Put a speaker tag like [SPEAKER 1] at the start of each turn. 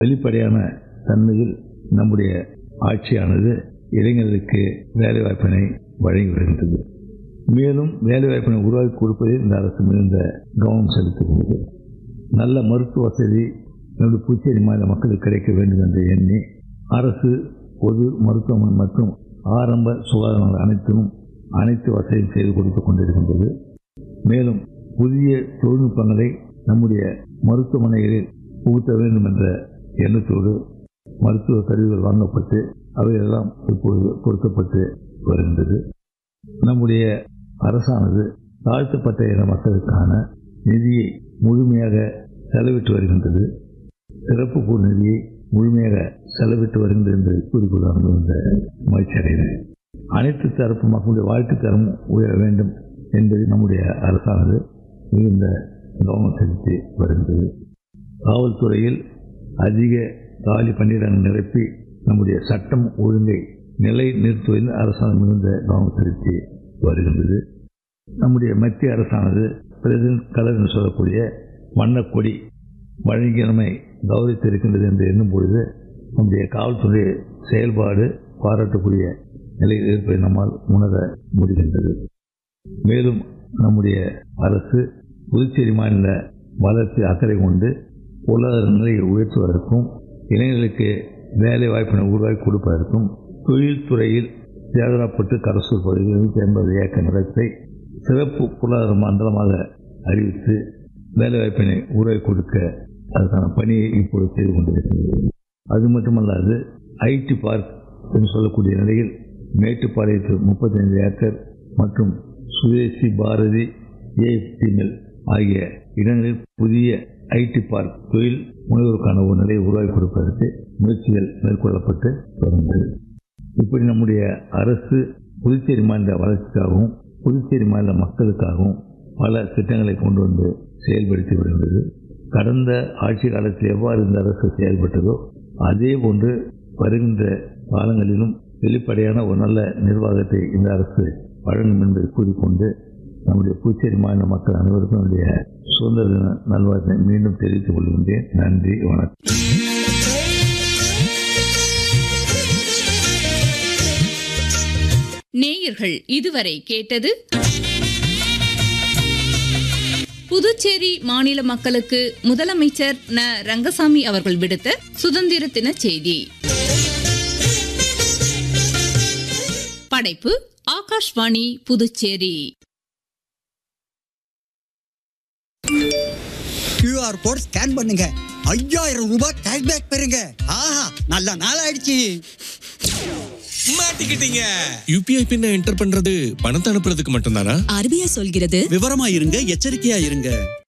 [SPEAKER 1] வெளிப்படையான தன்மையில் நம்முடைய ஆட்சியானது இளைஞர்களுக்கு வேலைவாய்ப்பினை வழங்கி வருகின்றது மேலும் வேலைவாய்ப்பினை உருவாக்கி கொடுப்பதில் இந்த அரசு மிகுந்த கவனம் செலுத்துகிறது நல்ல மருத்துவ வசதி நம்முடைய புதுச்சேரி மாநில மக்களுக்கு கிடைக்க வேண்டும் என்று எண்ணி அரசு பொது மருத்துவமனை மற்றும் ஆரம்ப சுகாதார அனைத்திலும் அனைத்து வசதியும் செய்து கொடுத்து கொண்டிருக்கின்றது மேலும் புதிய தொழில்நுட்பங்களை நம்முடைய மருத்துவமனைகளில் புகுத்த வேண்டும் என்ற எண்ணத்தோடு மருத்துவ கருவிகள் வாங்கப்பட்டு அவையெல்லாம் இப்பொழுது பொருத்தப்பட்டு வருகின்றது நம்முடைய அரசானது தாழ்த்தப்பட்ட இன மக்களுக்கான நிதியை முழுமையாக செலவிட்டு வருகின்றது சிறப்பு கூறு நிதியை முழுமையாக செலவிட்டு வருகின்றது என்று கூறிக்கொள்ளாமல் இந்த மகிழ்ச்சி அடைகிறேன் அனைத்து தரப்பு மக்களுடைய வாழ்க்கை தரமும் உயர வேண்டும் என்பது நம்முடைய அரசானது மிகுந்த கவனம் செலுத்தி வருகின்றது காவல்துறையில் அதிக காலி பணியிடங்கள் நிரப்பி நம்முடைய சட்டம் ஒழுங்கை நிலை நிறுத்துவதில் அரசாங்கம் மிகுந்த கவனம் செலுத்தி வருகின்றது நம்முடைய மத்திய அரசானது பிரசிடென்ட் கலர் என்று சொல்லக்கூடிய வண்ணக்கொடி வழங்கி நம்மை கௌரவித்திருக்கின்றது என்று எண்ணும் பொழுது நம்முடைய காவல்துறை செயல்பாடு பாராட்டக்கூடிய நிலையில் இருப்பதை நம்மால் உணர முடிகின்றது மேலும் நம்முடைய அரசு புதுச்சேரி மாநில வளர்ச்சி அக்கறை கொண்டு பொருளாதார நிலையை உயர்த்துவதற்கும் இளைஞர்களுக்கு வேலை வாய்ப்பினை உருவாக்கி கொடுப்பதற்கும் தொழில்துறையில் சேதனப்பட்டு கரசூர் பகுதியில் நூற்றி ஐம்பது ஏக்கர் நிலத்தை சிறப்பு பொருளாதார மண்டலமாக அறிவித்து வேலைவாய்ப்பினை உருவாக்கி கொடுக்க அதற்கான பணியை இப்போது செய்து கொண்டிருக்கிறது அது மட்டுமல்லாது ஐடி பார்க் என்று சொல்லக்கூடிய நிலையில் மேட்டுப்பாளையத்தில் முப்பத்தைந்து ஏக்கர் மற்றும் சுதேசி பாரதி ஏஎஃப்டி மில் ஆகிய இடங்களில் புதிய ஐடி பார்க் தொழில் முனைவோருக்கான ஒரு நிலையை உருவாக்கி கொடுப்பதற்கு முயற்சிகள் மேற்கொள்ளப்பட்டு வருகிறது இப்படி நம்முடைய அரசு புதுச்சேரி மாநில வளர்ச்சிக்காகவும் புதுச்சேரி மாநில மக்களுக்காகவும் பல திட்டங்களை கொண்டு வந்து செயல்படுத்தி வருகின்றது கடந்த ஆட்சி காலத்தில் எவ்வாறு இந்த அரசு செயல்பட்டதோ அதே போன்று வருகின்ற காலங்களிலும் வெளிப்படையான ஒரு நல்ல நிர்வாகத்தை இந்த அரசு வழங்கும் என்பதை கூறிக்கொண்டு நம்முடைய புதுச்சேரி மாநில மக்கள் அனைவருக்கும் என்னுடைய சுதந்திர தின நல்வாழ்த்தை மீண்டும் தெரிவித்துக் கொள்கின்றேன் நன்றி வணக்கம்
[SPEAKER 2] நேயர்கள் இதுவரை கேட்டது புதுச்சேரி மாநில மக்களுக்கு முதலமைச்சர் ந ரங்கசாமி அவர்கள் விடுத்த சுதந்திர தின செய்தி படைப்பு Akashvani Puducherry
[SPEAKER 3] QR code scan பண்ணுங்க ஐயாயிரம் ரூபாய் கேஷ்பேக் பெறுங்க ஆஹா நல்ல நாள் ஆயிடுச்சு
[SPEAKER 4] மாட்டிக்கிட்டீங்க யூபிஐ பின்ன என்டர் பண்றது பணத்தை அனுப்புறதுக்கு மட்டும்தானா
[SPEAKER 5] ஆர்பிஐ சொல்கிறது
[SPEAKER 3] விவரமா இருங்க எச்சரிக்கையா இருங்க